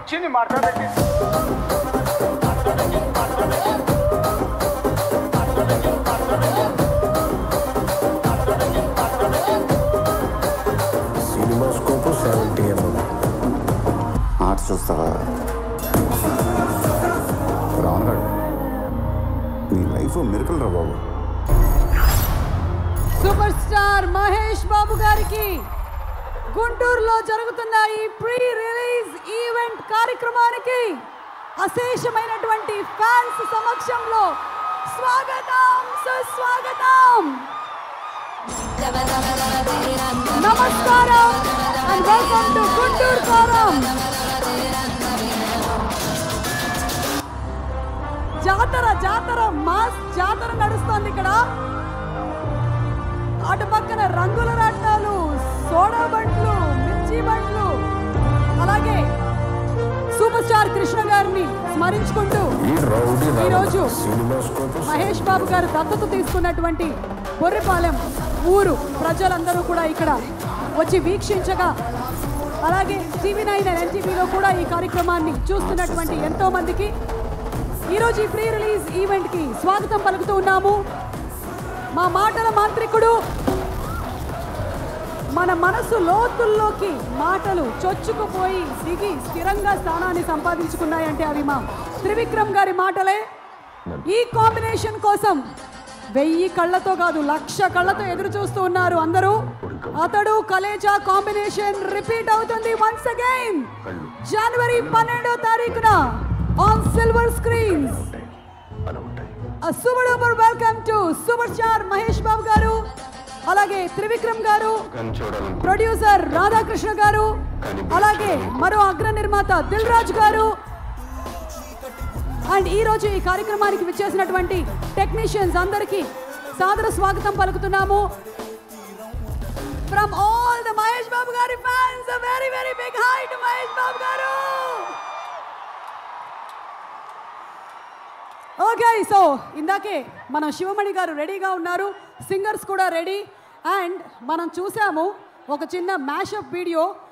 పిచ్చిని మాట్లాడండి cinema scope seventy MM art చూస్తావా రావణగాడు నీ లైఫ్ మిరకల్ రా బాబు సూపర్ స్టార్ మహేష్ బాబు గారికి గుంటూరులో జరుగుతున్న ఈ ప్రీ రిలీజ్ ఈవెంట్ కార్యక్రమానికి అశేషమైనటువంటి ఫ్యాన్స్ సమక్షంలో స్వాగతం సుస్వాగతం నమస్కారం and welcome to Guntur forum జాతర జాతర మాస్ జాతర నడుస్తోంది ఇక్కడ అటు పక్కన రంగుల రాట్నాలు సోడా బండ్లు మిర్చి బండ్లు అలాగే సూపర్ స్టార్ కృష్ణ గారిని స్మరించుకుంటూ ఈ రౌడీ రౌడీ. ఈరోజు సినిమా స్కోప్ మహేష్ బాబు గారు దత్తత తీసుకున్నటువంటి బొర్రిపాలెం ఊరు ప్రజలందరూ కూడా ఇక్కడ వచ్చి వీక్షించగా అలాగే టీవీ నైన్ ఎన్టీవీలో కూడా ఈ కార్యక్రమాన్ని చూస్తున్నటువంటి ఎంతో మందికి ఈరోజు ఈ ప్రీ రిలీజ్ ఈవెంట్కి స్వాగతం పలుకుతూ ఉన్నాము మా మాటల మాంత్రికుడు మన మనసు లోతుల్లోకి మాటలు చొచ్చుకుపోయి దిగి స్థిరంగా స్థానాన్ని సంపాదించుకున్నాయంటే అవి మా త్రివిక్రమ్ గారి మాటలే ఈ కాంబినేషన్ కోసం వెయ్యి కళ్ళతో కాదు లక్ష కళ్ళతో ఎదురు చూస్తూ ఉన్నారు అందరూ అతడు కలేజా కాంబినేషన్ రిపీట్ అవుతుంది వన్స్ అగైన్ జనవరి పన్నెండో తారీఖున on silver screens super duper welcome to super star Mahesh Babu garu అలాగే త్రివిక్రమ్ గారు ప్రొడ్యూసర్ రాధాకృష్ణ గారు అలాగే మరో అగ్ర నిర్మాత దిల్ రాజు గారు అండ్ ఈ రోజు ఈ కార్యక్రమానికి విచ్చేసినటువంటి టెక్నీషియన్స్ అందరికీ సాదర స్వాగతం పలుకుతున్నాము from all the Mahesh Babu గారి fans very very big hi to Mahesh Babu garu okay so ఇందాకే మన శివమణి గారు రెడీగా ఉన్నారు సింగర్స్ కూడా రెడీ అండ్ మనం చూసాము ఒక చిన్న మ్యాషప్ వీడియో